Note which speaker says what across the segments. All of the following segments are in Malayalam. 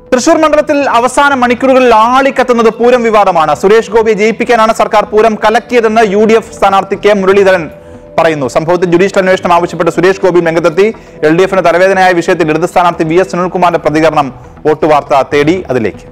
Speaker 1: തൃശൂർ മണ്ഡലത്തിൽ അവസാന മണിക്കൂറുകളിൽ ആളിക്കത്തുന്നത് പൂരം വിവാദമാണ് സുരേഷ് ഗോപിയെ ജയിപ്പിക്കാനാണ് സർക്കാർ പൂരം കലക്കിയതെന്ന് യു ഡി എഫ് സ്ഥാനാർത്ഥി കെ മുരളീധരൻ പറയുന്നു സംഭവത്തിൽ ജുഡീഷ്യൽ അന്വേഷണം ആവശ്യപ്പെട്ട് സുരേഷ് ഗോപി രംഗത്തെത്തി എൽ ഡി എഫിന് തലവേദനയായ വിഷയത്തിൽ ഇടത് സ്ഥാനാർത്ഥി വി എസ് സുനിൽകുമാറിന്റെ പ്രതികരണം വോട്ടുവാർത്ത തേടി അതിലേക്ക്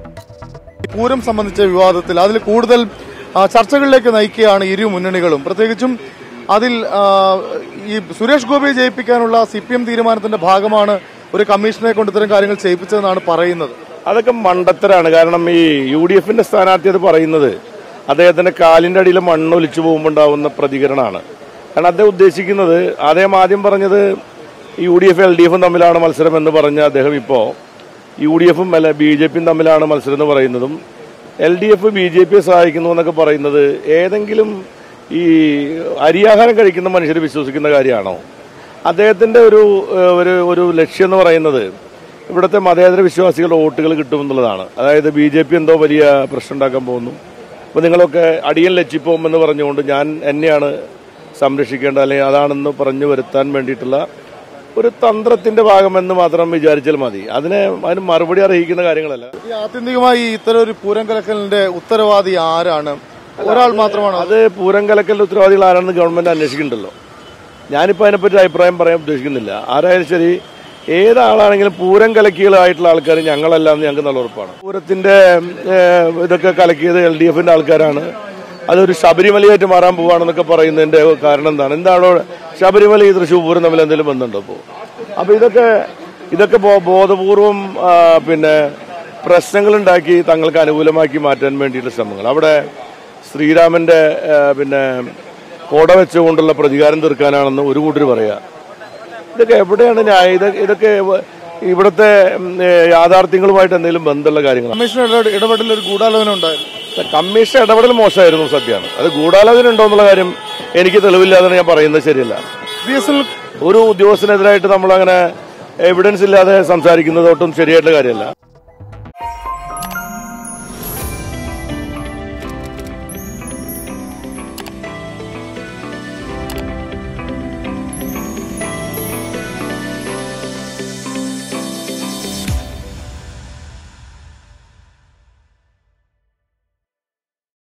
Speaker 2: പൂരം സംബന്ധിച്ച വിവാദത്തിൽ അതിൽ കൂടുതൽ ആ, ചർച്ചകളിലേക്ക് നയിക്കുകയാണ് ഇരു മുന്നണികളും പ്രത്യേകിച്ചും അതിൽ ആ, ഈ സുരേഷ് ഗോപിയെ ജയിപ്പിക്കാനുള്ള സി പി എം തീരുമാനത്തിന്റെ ഭാഗമാണ് ഒരു കമ്മീഷനെ കൊണ്ട് ഇത്തരം കാര്യങ്ങൾ ചെയ്യിപ്പിച്ചതെന്നാണ് പറയുന്നത്
Speaker 3: അതൊക്കെ മണ്ടത്തരാണ് കാരണം ഈ യു ഡി എഫിന്റെ സ്ഥാനാർത്ഥി അത് പറയുന്നത് അദ്ദേഹത്തിന്റെ കാലിന്റെ അടിയിൽ മണ്ണൊലിച്ചു പോകുമ്പോൾ ഉണ്ടാവുന്ന പ്രതികരണമാണ് കാരണം അദ്ദേഹം ഉദ്ദേശിക്കുന്നത് അദ്ദേഹം ആദ്യം പറഞ്ഞത് U D F L D എഫും തമ്മിലാണ് മത്സരം എന്ന് പറഞ്ഞ അദ്ദേഹം ഇപ്പോ യു ഡി എഫും അല്ല ബി ജെ പിയും തമ്മിലാണ് മത്സരം എന്ന് പറയുന്നതും L D F B J പിയെ സഹായിക്കുന്നു എന്നൊക്കെ പറയുന്നത് ഏതെങ്കിലും ഈ അരിയാഹാരം കഴിക്കുന്ന മനുഷ്യർ വിശ്വസിക്കുന്ന കാര്യമാണോ അദ്ദേഹത്തിന്റെ ഒരു ഏഹ്, ഒരു ഒരു ലക്ഷ്യം എന്ന് പറയുന്നത് ഇവിടുത്തെ മതേതര വിശ്വാസികളുടെ വോട്ടുകൾ കിട്ടുമെന്നുള്ളതാണ് അതായത് ബി ജെ പി എന്തോ വലിയ പ്രശ്നം ഉണ്ടാക്കാൻ പോകുന്നു അപ്പോൾ നിങ്ങളൊക്കെ അടിയൻ ലച്ചിപ്പോമെന്ന് പറഞ്ഞുകൊണ്ട് ഞാൻ എന്നെയാണ് സംരക്ഷിക്കേണ്ടത് അല്ലെങ്കിൽ അതാണെന്ന് പറഞ്ഞു വരുത്താൻ വേണ്ടിയിട്ടുള്ള ഒരു തന്ത്രത്തിന്റെ ഭാഗമെന്ന് മാത്രം വിചാരിച്ചാൽ മതി അതിനെ അതിന് മറുപടി അറിയിക്കുന്ന കാര്യങ്ങളല്ല
Speaker 2: ഈ ആത്യന്തികമായി ഇത്തരം ഒരു പൂരം കലക്കലിന്റെ ഉത്തരവാദി ആരാണ് ഒരാൾ മാത്രമാണ്
Speaker 3: അത് പൂരം കലക്കലിന്റെ ഉത്തരവാദികൾ ആരാണെന്ന് ഗവൺമെന്റ് അന്വേഷിക്കുന്നുണ്ടല്ലോ ഞാനിപ്പോൾ അതിനെപ്പറ്റി അഭിപ്രായം പറയാൻ ഉദ്ദേശിക്കുന്നില്ല ആരായാലും ശരി ഏതാളാണെങ്കിലും പൂരം കലക്കികളായിട്ടുള്ള ആൾക്കാർ ഞങ്ങളല്ല എന്ന് ഞങ്ങൾക്ക് നല്ല ഉറപ്പാണ് പൂരത്തിന്റെ ഏഹ്, ഇതൊക്കെ കലക്കിയത് എൽ ഡി എഫിന്റെ ആൾക്കാരാണ് അതൊരു ശബരിമലയായിട്ട് മാറാൻ പോവാണെന്നൊക്കെ പറയുന്നതിന്റെ കാരണം എന്താണ് എന്താണോ ശബരിമല ഈ തൃശ്ശൂർ പൂരം തമ്മിൽ എന്തെങ്കിലും ബന്ധമുണ്ടോ ഇപ്പോൾ അപ്പൊ ഇതൊക്കെ ഇതൊക്കെ ബോ- ബോധപൂർവം ആ, പിന്നെ പ്രശ്നങ്ങളുണ്ടാക്കി തങ്ങൾക്ക് അനുകൂലമാക്കി മാറ്റാൻ വേണ്ടിയിട്ടുള്ള ശ്രമങ്ങൾ അവിടെ ശ്രീരാമന്റെ ആ, പിന്നെ കോട വെച്ചുകൊണ്ടുള്ള പ്രതികാരം തീർക്കാനാണെന്ന് ഒരു കൂട്ടർ പറയാ ഇതൊക്കെ എവിടെയാണ് ന്യായം ഇത് ഇതൊക്കെ ഇവ- ഇവിടുത്തെ ഉം, ഏ, യാഥാർത്ഥ്യങ്ങളുമായിട്ട് എന്തെങ്കിലും ബന്ധമുള്ള കാര്യങ്ങളാണ്
Speaker 2: കമ്മീഷൻ ഇടപെട- ഇടപെടലിൽ ഒരു ഗൂഢാലോചന ഉണ്ടായിരുന്നു
Speaker 3: കമ്മീഷൻ ഇടപെടൽ മോശമായിരുന്നു സത്യമാണ് അത് ഗൂഢാലോചന ഉണ്ടോ എന്നുള്ള കാര്യം എനിക്ക് തെളിവില്ലാതെ ഞാൻ പറയുന്നത് ശരിയല്ല
Speaker 2: വി എസ് എൽ
Speaker 3: ഒരു ഉദ്യോഗസ്ഥനെതിരായിട്ട് നമ്മളങ്ങനെ എവിഡൻസ് ഇല്ലാതെ സംസാരിക്കുന്നത് ഒട്ടും ശരിയായിട്ടുള്ള കാര്യമല്ല